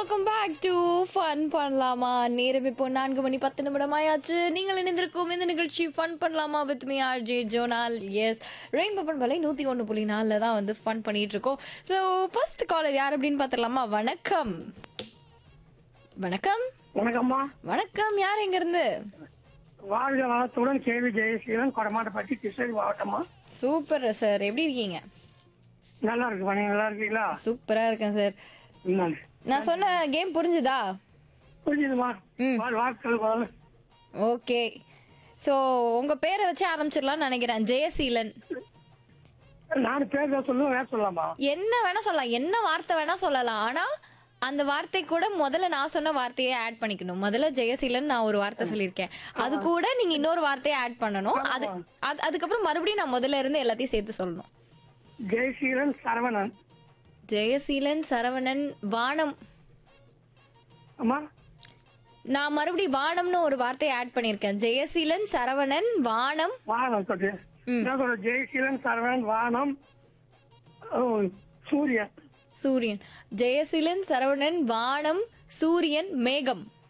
Welcome back to fun பண்ணலாமா நேரம் இப்போ நான்கு மணி பத்து நிமிடம் ஆயாச்சு நீங்கள் இணைந்திருக்கும் இந்த நிகழ்ச்சி ஃபன் பண்ணலாமா with me R J Jonal எஸ் ரெயின்போ பண்பலை நூற்றி ஒன்று புள்ளி நாலில் தான் வந்து ஃபன் பண்ணிட்டு இருக்கோம் ஸோ ஃபர்ஸ்ட் காலர் யார் அப்படின்னு பார்த்துடலாமா வணக்கம் வணக்கம் வணக்கம்மா வணக்கம் யார் எங்கேருந்து வாழ்க வளத்துடன் கேவி ஜெயசீலன் கொடமாட்டப்பட்டி கிருஷ்ணகிரி மாவட்டமா சூப்பர் சார் எப்படி இருக்கீங்க நல்லா இருக்குமா நீங்க நல்லா இருக்கீங்களா சூப்பராக இருக்கேன் சார் என்னது? நான் சொன்ன கேம் புரிஞ்சுதா புரிஞ்சுதுமா ம். வாழ் வாழ்த்துக்கள் முதல்ல. ஓகே ஸோ உங்கள் பேரை வச்சு ஆரம்பிச்சிடலாம்னு நினைக்கிறேன் ஜெயசீலன் நான் பேர் தான் சொல்லுவேன் வேற சொல்லலாமா என்ன வேணா சொல்லலாம் என்ன வார்த்தை வேணா சொல்லலாம் ஆனா அந்த வார்த்தை கூட முதல்ல நான் சொன்ன வார்த்தையை ஆட் பண்ணிக்கணும் முதல்ல ஜெயசீலன் நான் ஒரு வார்த்தை சொல்லியிருக்கேன் அது கூட நீங்க இன்னொரு வார்த்தையை ஆட் பண்ணணும் அது அது- அதுக்கப்புறம் மறுபடியும் நான் முதல்ல இருந்து எல்லாத்தையும் சேர்த்து சொல்லணும் ஜெயசீலன் சரவணன் ஜெயசீலன் சரவணன் வானம் அம்மா நான் மறுபடியும் வானம்னு ஒரு வார்த்தையை ஆட் பண்ணியிருக்கேன் ஜெயசீலன் சரவணன் வானம் வானம் சொல்லு ம். என்ன சொல்ற ஜெயசீலன் சரவணன் வானம் ஓ, சூரியன் சூரியன் ஜெயசீலன் சரவணன் வானம் சூரியன் மேகம்